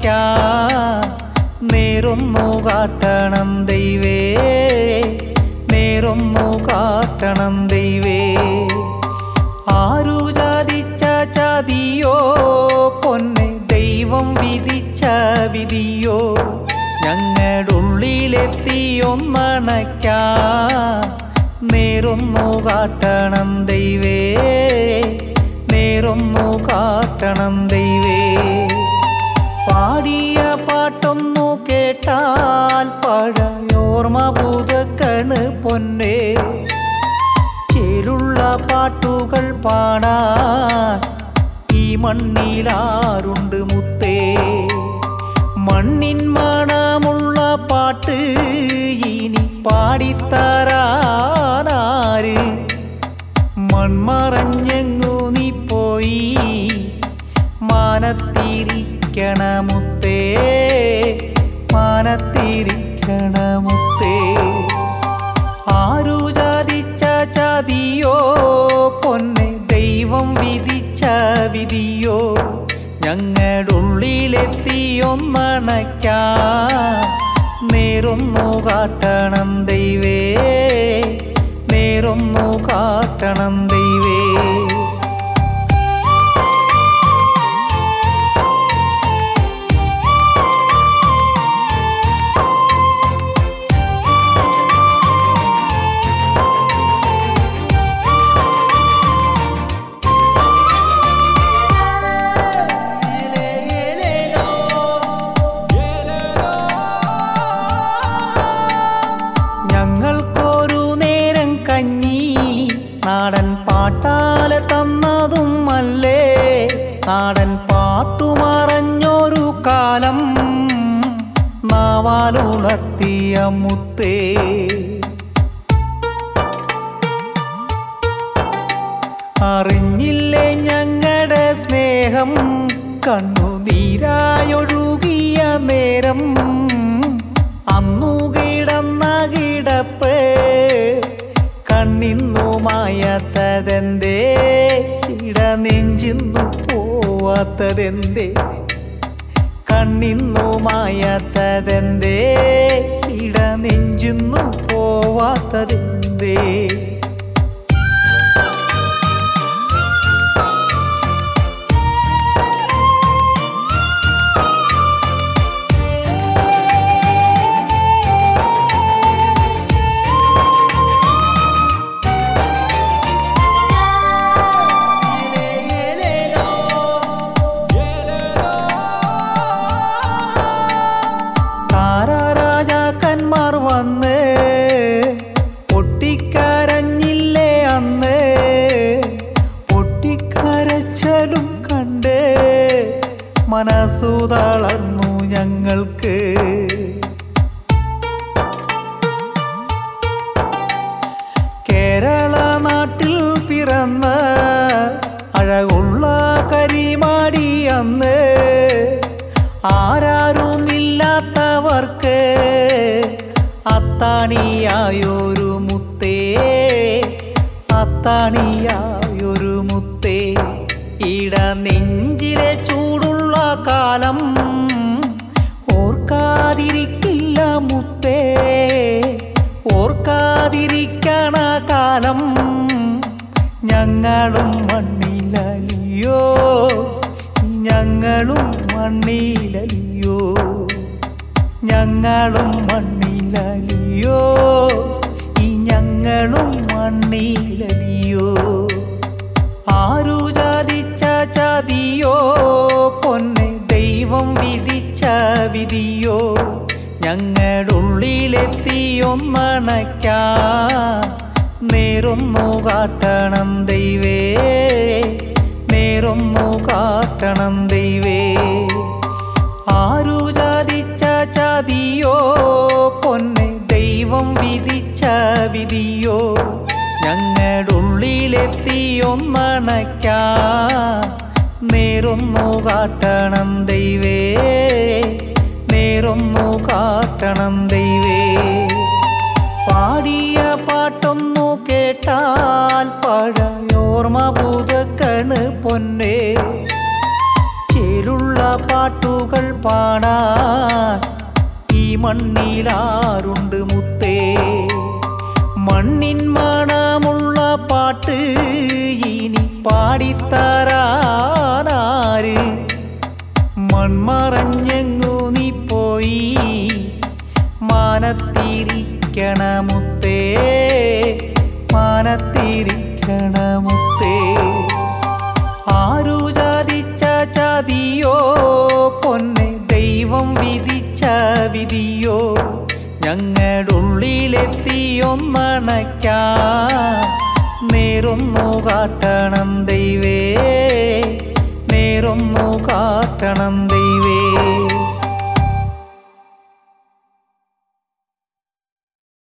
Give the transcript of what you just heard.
നനയ്ക്കാൻ നേരൊന്നു കാട്ടണം ദൈവേ നേരൊന്നു കാട്ടണം ദൈവേ ആരു ചാതിച്ച ചതിയോ പൊന്നെ ദൈവം വിധിച്ച വിധിയോ ഞങ്ങളുടെ ഉള്ളിലെത്തിയൊന്നണയ്ക്കാൻ നേരൊന്നു കാട്ടണം ദൈവേ നേരൊന്നു കാട്ടണം ദൈവേ പാടിയ പാട്ടൊന്നു കേട്ടാൽ പഴയോർമ്മ പുതുക്കണ് പൊന്നേ ചേരുള്ള പാട്ടുകൾ പാടാൻ ഈ മണ്ണിലാരുണ്ട് മുത്തേ മണ്ണിൻ മണമുള്ള പാട്ട് ഇനി പാടിത്തരാനാര് മൺമറഞ്ഞെങ്ങു നീ പോയി മാനത്തിരിക്കണമുത്തേ മാനത്തിരിക്കണമുത്തേ ആരു ചാതിച്ച ചതിയോ പൊന്നെ ദൈവം വിധിച്ച വിധിയോ ഞങ്ങളുടെ ഉള്ളിലെത്തിയൊന്നണയ്ക്കാൻ നേരൊന്നു കാട്ടണം ദൈവേ നേരൊന്നു കാട്ടണം ദൈവേ ഞങ്ങൾക്കൊരു നേരം കഞ്ഞി നാടൻ പാട്ടാല തന്നതും അല്ലേ നാടൻ പാട്ടുമറഞ്ഞൊരു കാലം നാവാലുണർത്തിയ മുത്തേ അറിഞ്ഞില്ലേ ഞങ്ങളുടെ സ്നേഹം കണ്ണുനീരായൊഴുകിയ നേരം അന്നു കിടന്ന കിടപ്പ് കണ്ണിന്നു മായാത്തതെന്തേ ഇടനെഞ്ചിന്നു പോവാത്തതെന്തേ കണ്ണിന്നു മായാത്തതെന്തേ ഇടനെഞ്ചിന്നു പോവാത്തതെന്തേ താരാരാജാക്കന്മാർ വന്ന് പൊട്ടിക്കരഞ്ഞില്ലേ അന്ന് പൊട്ടിക്കരച്ചലും കണ്ട് മനസ്സു തളർന്നു ഞങ്ങൾക്ക് കേരള നാട്ടിൽ പിറന്ന അഴകുള്ള കരിമാടി അന്ന് ആരാരുമില്ലാത്തവർക്ക് അത്താണിയായൊരു മുത്തേ അത്താണിയായൊരു മുത്തേ ഇട നെഞ്ചിലെ ചൂടുള്ള കാലം ഓർക്കാതിരിക്കില്ല മുത്തേ ഓർക്കാതിരിക്കണ കാലം ഞങ്ങളും മണ്ണിലലിയോ ഞങ്ങളും മണ്ണിലലിയോ ഞങ്ങളും മണ്ണിലലിയോ ഈ ഞങ്ങളും മണ്ണിലലിയോ ആരു ചാതിച്ച ചതിയോ പൊന്നെ ദൈവം വിധിച്ച വിധിയോ ഞങ്ങളുടെ ഉള്ളിലെത്തിയൊന്നണയ്ക്കാൻ നേരൊന്നു കാട്ടണം ദൈവേ നേരൊന്നു കാട്ടണം ദൈവേ ആരു ചാതിച്ച ചതിയോ പൊന്നെ ദൈവം വിധിച്ച വിധിയോ ഞങ്ങളുടെ ഉള്ളിലെത്തിയൊന്നണയ്ക്കാൻ നേരൊന്നു കാട്ടണം ദൈവേ നേരൊന്നു കാട്ടണം ദൈവേ പാടിയ പാട്ടൊന്നു കേട്ടാൽ പഴയോർമ്മ പുതുക്കണ് പൊന്നേ ചേരുള്ള പാട്ടുകൾ പാടാൻ ഈ മണ്ണിലാരുണ്ട് മുത്തേ മണ്ണിൻ മണമുള്ള പാട്ട് ഇനി പാടിത്തരാനാര് മൺമറഞ്ഞെങ്ങു നീ പോയി മാനത്തിരിക്കണമുത്തേ മാനത്തിരിക്കണമുത്തേ ആരു ചതിച്ച ചതിയോ പൊന്നെ ദൈവം വിധിച്ച വിധിയോ ഞങ്ങളുള്ളിലെത്തിയൊന്നണയ്ക്കാൻ നേരൊന്നു കാട്ടണം ദൈവേ നേരൊന്നു കാട്ടണം ദൈവേ